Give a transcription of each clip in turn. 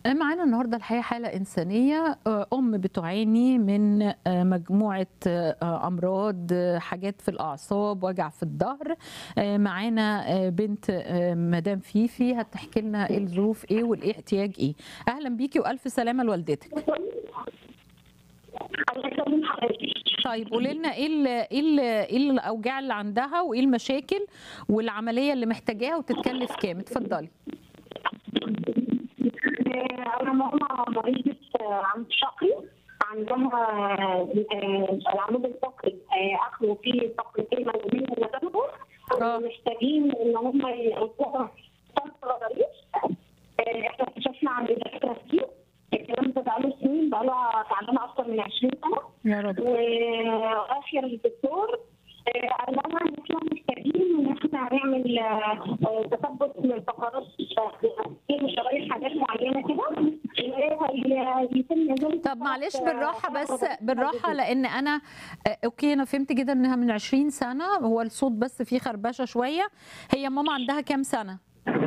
معانا النهارده الحقيقه حاله انسانيه آه، ام بتعاني من آه، مجموعه آه، امراض آه، حاجات في الاعصاب وجع في الظهر آه، معانا آه، بنت آه، مدام فيفي هتحكي لنا ايه الظروف ايه والايه احتياج ايه اهلا بيكي والف سلامه لوالدتك الله يسلم حضرتك طيب قولي لنا ايه ال ايه ال ايه الاوجاع اللي عندها وايه المشاكل والعمليه اللي محتاجاها وتتكلف كام اتفضلي آه، انا ماما مريضه آه، عند شقي عندها آه، العمود الفقري آه، اخره فيه فقرتين موجودين وجنبه آه. محتاجين ان هم يقطعوا ثلاث غضاريف آه، احنا اكتشفنا عند دكاتره كتير الكلام ده بقاله سنين بقاله تعبانه اكتر من 20 سنه يا رب واخر الدكتور آه، قال لنا ان احنا محتاجين ان احنا نعمل آه، آه، تثبت للفقرات في شرايح حاجات معينه كده ويتم ذلك طب معلش بالراحه بس بالراحه لان انا آه، اوكي انا فهمت جدا انها من 20 سنه هو الصوت بس فيه خربشه شويه هي ماما عندها كام سنه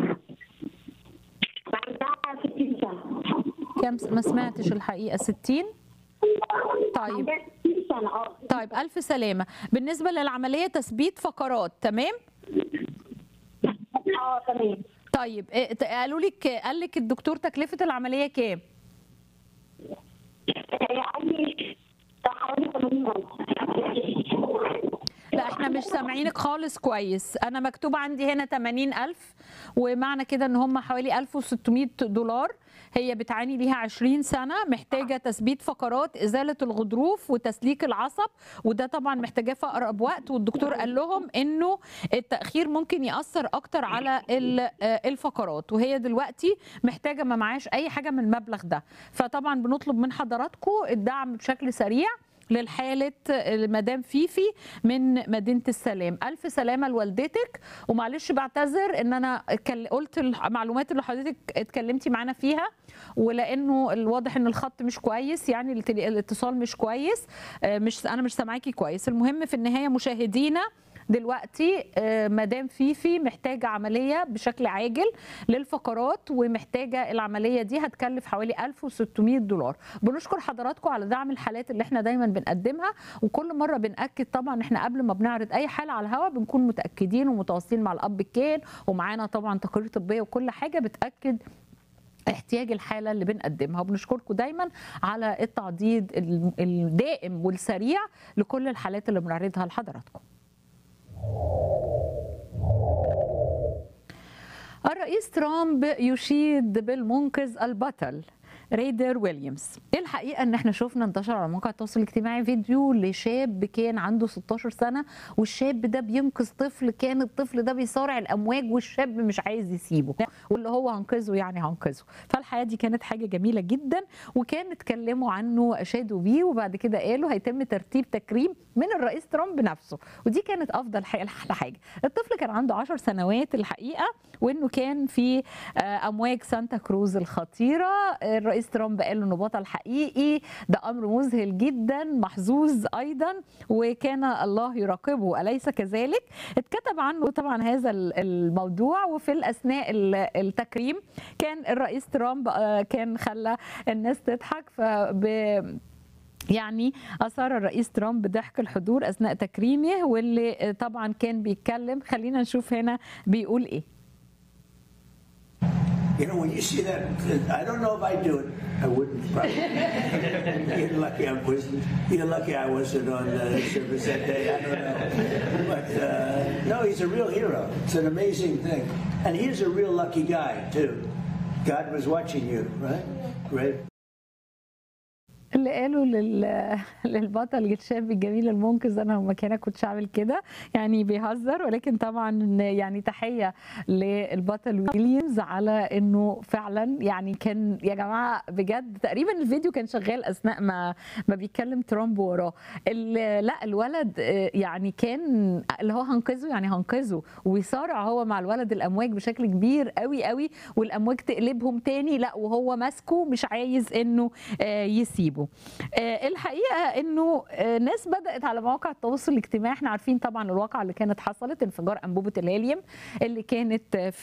عندها 60 سنه كام س- ما سمعتش الحقيقه 60 طيب عندها 60 سنه اه طيب الف سلامه بالنسبه للعمليه تثبيت فقرات تمام اه تمام طيب إيه، ت- قالوا لك قال لك الدكتور تكلفه العمليه كام هي عندي حوالي 80000 لا احنا مش سامعينك خالص كويس انا مكتوب عندي هنا 80000 ومعنى كده ان هم حوالي 1600 دولار هي بتعاني ليها 20 سنة محتاجة تثبيت فقرات إزالة الغضروف وتسليك العصب وده طبعا محتاجاه في أقرب وقت والدكتور قال لهم إنه التأخير ممكن يأثر أكتر على ال- آه، الفقرات وهي دلوقتي محتاجة ما معاش أي حاجة من المبلغ ده فطبعا بنطلب من حضراتكم الدعم بشكل سريع للحالة المدام فيفي من مدينة السلام ألف سلامة لوالدتك ومعلش بعتذر إن أنا كل- قلت المعلومات اللي حضرتك اتكلمتي معانا فيها ولأنه الواضح إن الخط مش كويس يعني التل- الاتصال مش كويس آه، مش أنا مش سامعاكي كويس المهم في النهاية مشاهدينا دلوقتي آه، مدام فيفي محتاجة عملية بشكل عاجل للفقرات ومحتاجة العملية دي هتكلف حوالي 1600 دولار بنشكر حضراتكم على دعم الحالات اللي احنا دايما بنقدمها وكل مرة بنأكد طبعا احنا قبل ما بنعرض أي حالة على الهواء بنكون متأكدين ومتواصلين مع الأب الكين ومعانا طبعا تقارير طبية وكل حاجة بتأكد احتياج الحالة اللي بنقدمها وبنشكركم دايما على التعضيد ال- الدائم والسريع لكل الحالات اللي بنعرضها لحضراتكم الرئيس ترامب يشيد بالمنقذ البطل ريدر ويليامز الحقيقه ان احنا شفنا انتشر على مواقع التواصل الاجتماعي فيديو لشاب كان عنده 16 سنه والشاب ده بينقذ طفل كان الطفل ده بيصارع الامواج والشاب مش عايز يسيبه واللي هو هنقذه يعني هنقذه فالحياه دي كانت حاجه جميله جدا وكان اتكلموا عنه اشادوا بيه وبعد كده قالوا هيتم ترتيب تكريم من الرئيس ترامب نفسه ودي كانت افضل حاجه أحلى حاجه الطفل كان عنده 10 سنوات الحقيقه وانه كان في آه، امواج سانتا كروز الخطيره الرئيس ترامب قال له انه بطل حقيقي ده امر مذهل جدا محظوظ ايضا وكان الله يراقبه اليس كذلك اتكتب عنه طبعا هذا ال- الموضوع وفي الاثناء ال- التكريم كان الرئيس ترامب آه، كان خلى الناس تضحك فب يعني اثار الرئيس ترامب ضحك الحضور اثناء تكريمه واللي طبعا كان بيتكلم خلينا نشوف هنا بيقول ايه You know, when you see that, I don't know if I'd do it. I wouldn't probably. you're lucky I wasn't. You're lucky I wasn't on the service that day. I don't know, but uh, no, he's a real hero. It's an amazing thing, and he's a real lucky guy too. God was watching you, right? Great. اللي قالوا لل... للبطل الشاب الجميل المنقذ انا لو مكانك كنت هعمل كده يعني بيهزر ولكن طبعا يعني تحيه للبطل ويليامز على انه فعلا يعني كان يا جماعه بجد تقريبا الفيديو كان شغال اثناء ما ما بيتكلم ترامب وراه ال- لا الولد آه، يعني كان اللي هو هنقذه يعني هنقذه ويصارع هو مع الولد الامواج بشكل كبير قوي قوي والامواج تقلبهم تاني لا وهو ماسكه مش عايز انه آه، يسيبه آه، الحقيقه انه آه، ناس بدات على مواقع التواصل الاجتماعي احنا عارفين طبعا الواقعه اللي كانت حصلت انفجار انبوبه الهيليوم اللي كانت آه، في